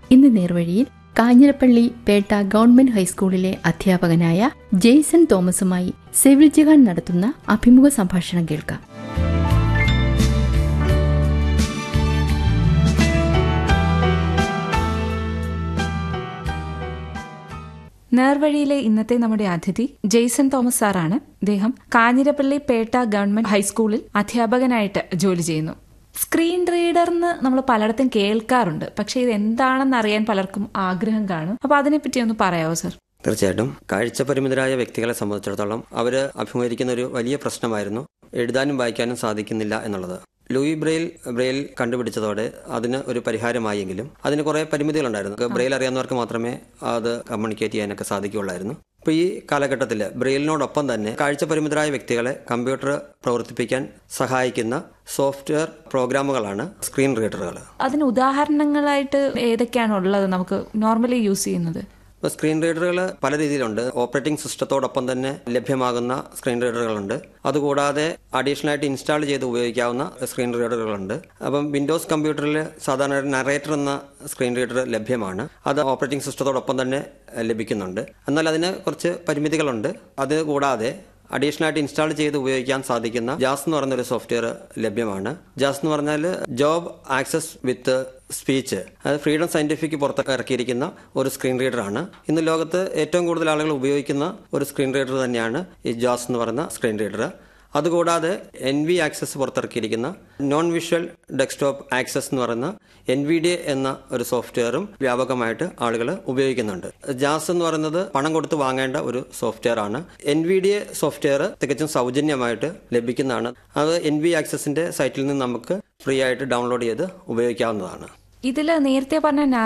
ഇന്ന് നേർവഴിയിൽ കാഞ്ഞിരപ്പള്ളി പേട്ട ഗവൺമെന്റ് ഹൈസ്കൂളിലെ അധ്യാപകനായ ജെയ്സൺ തോമസുമായി സെവിൽ ജഹാൻ നടത്തുന്ന അഭിമുഖ സംഭാഷണം കേൾക്കാം നേർവഴിയിലെ ഇന്നത്തെ നമ്മുടെ അതിഥി ജെയ്സൺ തോമസ് സാറാണ് അദ്ദേഹം കാഞ്ഞിരപ്പള്ളി പേട്ട ഗവൺമെന്റ് ഹൈസ്കൂളിൽ അധ്യാപകനായിട്ട് ജോലി ചെയ്യുന്നു സ്ക്രീൻ റീഡർന്ന് നമ്മൾ പലയിടത്തും കേൾക്കാറുണ്ട് പക്ഷെ ഇത് എന്താണെന്ന് അറിയാൻ പലർക്കും ആഗ്രഹം കാണും അപ്പൊ അതിനെപ്പറ്റി ഒന്ന് പറയാവോ സർ തീർച്ചയായിട്ടും കാഴ്ച പരിമിതരായ വ്യക്തികളെ സംബന്ധിച്ചിടത്തോളം അവർ അഭിമുഖീകരിക്കുന്ന ഒരു വലിയ പ്രശ്നമായിരുന്നു എഴുതാനും വായിക്കാനും സാധിക്കുന്നില്ല എന്നുള്ളത് ലൂയി ബ്രെയിൽ ബ്രെയിൽ കണ്ടുപിടിച്ചതോടെ അതിന് ഒരു പരിഹാരമായെങ്കിലും അതിന് കുറെ പരിമിതികളുണ്ടായിരുന്നു ബ്രെയിൽ അറിയാവുന്നവർക്ക് മാത്രമേ അത് കമ്മ്യൂണിക്കേറ്റ് ചെയ്യാനൊക്കെ സാധിക്കുകയുള്ളായിരുന്നു ഇപ്പൊ ഈ കാലഘട്ടത്തിൽ ബ്രെയിലിനോടൊപ്പം തന്നെ കാഴ്ച പരിമിതരായ വ്യക്തികളെ കമ്പ്യൂട്ടർ പ്രവർത്തിപ്പിക്കാൻ സഹായിക്കുന്ന സോഫ്റ്റ്വെയർ പ്രോഗ്രാമുകളാണ് സ്ക്രീൻ റീഡറുകൾ അതിന് ഉദാഹരണങ്ങളായിട്ട് ഏതൊക്കെയാണ് ഉള്ളത് നമുക്ക് നോർമലി യൂസ് ചെയ്യുന്നത് ഇപ്പോൾ സ്ക്രീൻ റീഡറുകൾ പല രീതിയിലുണ്ട് ഓപ്പറേറ്റിംഗ് സിസ്റ്റത്തോടൊപ്പം തന്നെ ലഭ്യമാകുന്ന സ്ക്രീൻ റീഡറുകളുണ്ട് അതുകൂടാതെ അഡീഷണൽ ആയിട്ട് ഇൻസ്റ്റാൾ ചെയ്ത് ഉപയോഗിക്കാവുന്ന സ്ക്രീൻ റീഡറുകളുണ്ട് അപ്പം വിൻഡോസ് കമ്പ്യൂട്ടറിൽ സാധാരണ ഒരു നറേറ്റർ എന്ന സ്ക്രീൻ റീഡർ ലഭ്യമാണ് അത് ഓപ്പറേറ്റിംഗ് സിസ്റ്റത്തോടൊപ്പം തന്നെ ലഭിക്കുന്നുണ്ട് എന്നാൽ അതിന് കുറച്ച് പരിമിതികളുണ്ട് അത് കൂടാതെ അഡീഷണൽ ആയിട്ട് ഇൻസ്റ്റാൾ ചെയ്ത് ഉപയോഗിക്കാൻ സാധിക്കുന്ന ജാസ് എന്ന് പറയുന്ന ഒരു സോഫ്റ്റ്വെയർ ലഭ്യമാണ് ജാസ് എന്ന് പറഞ്ഞാൽ ജോബ് ആക്സസ് വിത്ത് സ്പീച്ച് അത് ഫ്രീഡം സയന്റിഫിക് പുറത്ത് ഇറക്കിയിരിക്കുന്ന ഒരു സ്ക്രീൻ റീഡറാണ് ഇന്ന് ലോകത്ത് ഏറ്റവും കൂടുതൽ ആളുകൾ ഉപയോഗിക്കുന്ന ഒരു സ്ക്രീൻ റീഡർ തന്നെയാണ് ഈ ജാസ് എന്ന് പറയുന്ന സ്ക്രീൻ റീഡർ അതുകൂടാതെ എൻ വി ആക്സസ് പുറത്തിറക്കിയിരിക്കുന്ന നോൺ വിഷ്വൽ ഡെസ്ക്ടോപ്പ് ആക്സസ് എന്ന് പറയുന്ന എൻ വി ഡി എന്ന ഒരു സോഫ്റ്റ്വെയറും വ്യാപകമായിട്ട് ആളുകൾ ഉപയോഗിക്കുന്നുണ്ട് ജാസ് എന്ന് പറയുന്നത് പണം കൊടുത്ത് വാങ്ങേണ്ട ഒരു സോഫ്റ്റ്വെയർ ആണ് N V D A software തികച്ചും സൗജന്യമായിട്ട് ലഭിക്കുന്നതാണ് അത് എൻ വി ആക്സസിന്റെ സൈറ്റിൽ നിന്ന് നമുക്ക് ഫ്രീ ആയിട്ട് ഡൗൺലോഡ് ചെയ്ത് ഉപയോഗിക്കാവുന്നതാണ് ഇതിൽ നേരത്തെ പറഞ്ഞ